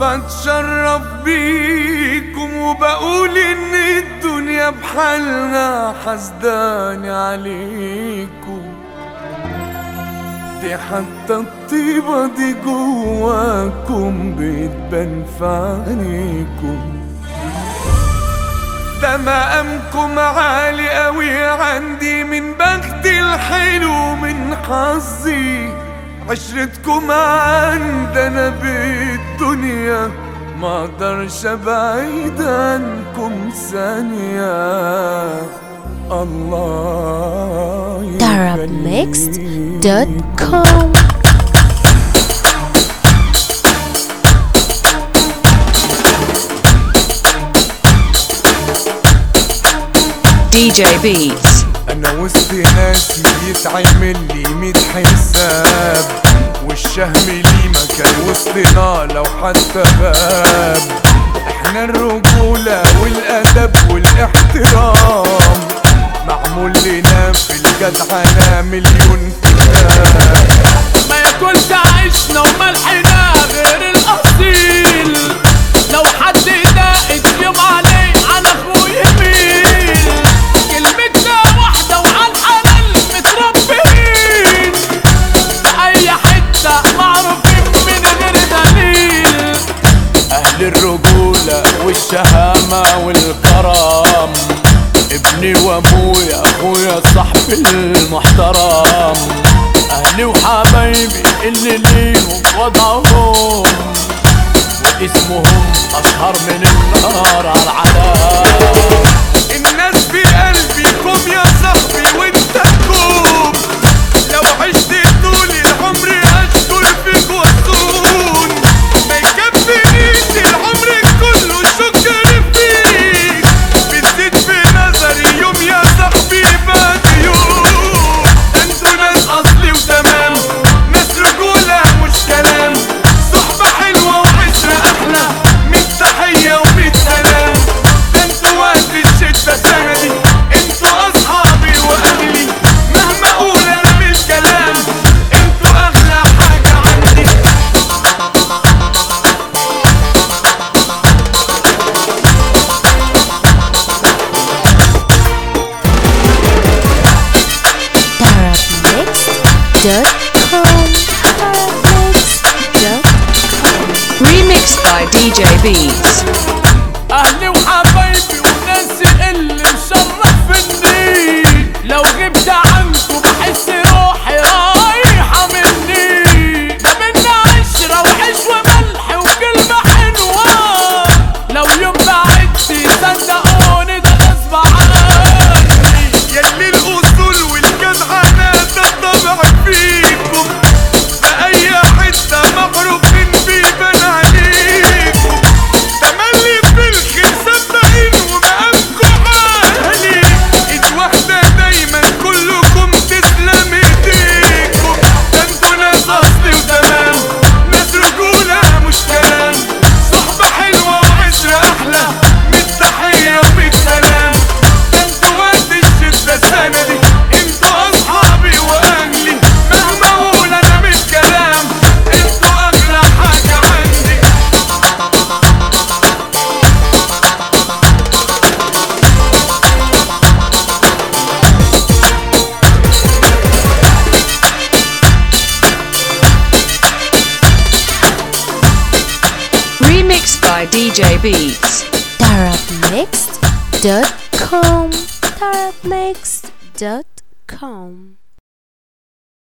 بتشرف بيكم وبقول ان الدنيا بحالنا حسداني عليكم دي حتى الطيبة دي جواكم بتبان في عينيكم ده مقامكم عالي قوي عندي من بختي الحلو من حظي عشرتكم عندنا بالدنيا ما اقدرش ابعد عنكم ثانية الله darabmixed.com DJ Beats. انا وسط ناسي يتعمل لي ميت حساب والشهم لي مكان وسطنا لو حتى غاب احنا الرجولة والادب والاحترام معمول لنا في الجدعنة مليون كتاب ما ياكلش عيشنا وملحنا غير الاصيل لو حد داقت يوم عليه على اخوه يميل كلمتنا واحدة وعلى الحلال متربيين في اي حتة معروفين من غير دليل اهل الرجولة والشهامة والكرم ابني وابويا اخويا صاحبي المحترم اهلي وحبايبي اللي ليهم وضعهم واسمهم اشهر من النار على العالم الناس في قلبي كوم يا صاحبي وانت كوم لو عشت طول العمر اشكر فيك واصون ما يكفينيش العمر كله شكر فيك بتزيد في نظري يوم يا صاحبي بعد يوم انتوا ناس اصلي وتمام ناس رجولة مش كلام صحبة حلوة وعشرة احلى ميت تحية وميت سلام ده انتوا وقت الشدة سندي انتوا اصحابي واهلي مهما اقول انا بالكلام انتوا اغلى حاجة عندي darabmixed.com darabmixed.com Remixed by DJ Beats. اهلي وحبايبي وناسي اللي مشرفني لو غبت عنكم بحس روحي رايحة مني ده بينا عشرة وعيش وملح وكلمة حلوة لو يوم بعدتي صدقوني ده غصب عني يلي الاصول والجدعنة ده الطبع فيكم في اي حتة معروفين بيبان عليكم تملي في الخير سبقين ومقامكم عالي ايد واحدة دايما كلكم تسلم ايديكم ده انتوا ناس اصلي وتمام ناس رجولة مش كلام صحبة حلوة وعشرة احلى ميت تحية وميت سلام ده انتوا وقت الشدة سندي انتوا اصحابي واهلي مهما اقول انا مش كلام انتوا اغلى حاجة عندي Remixed by DJ Beats. darabmixed.com darabmixed.com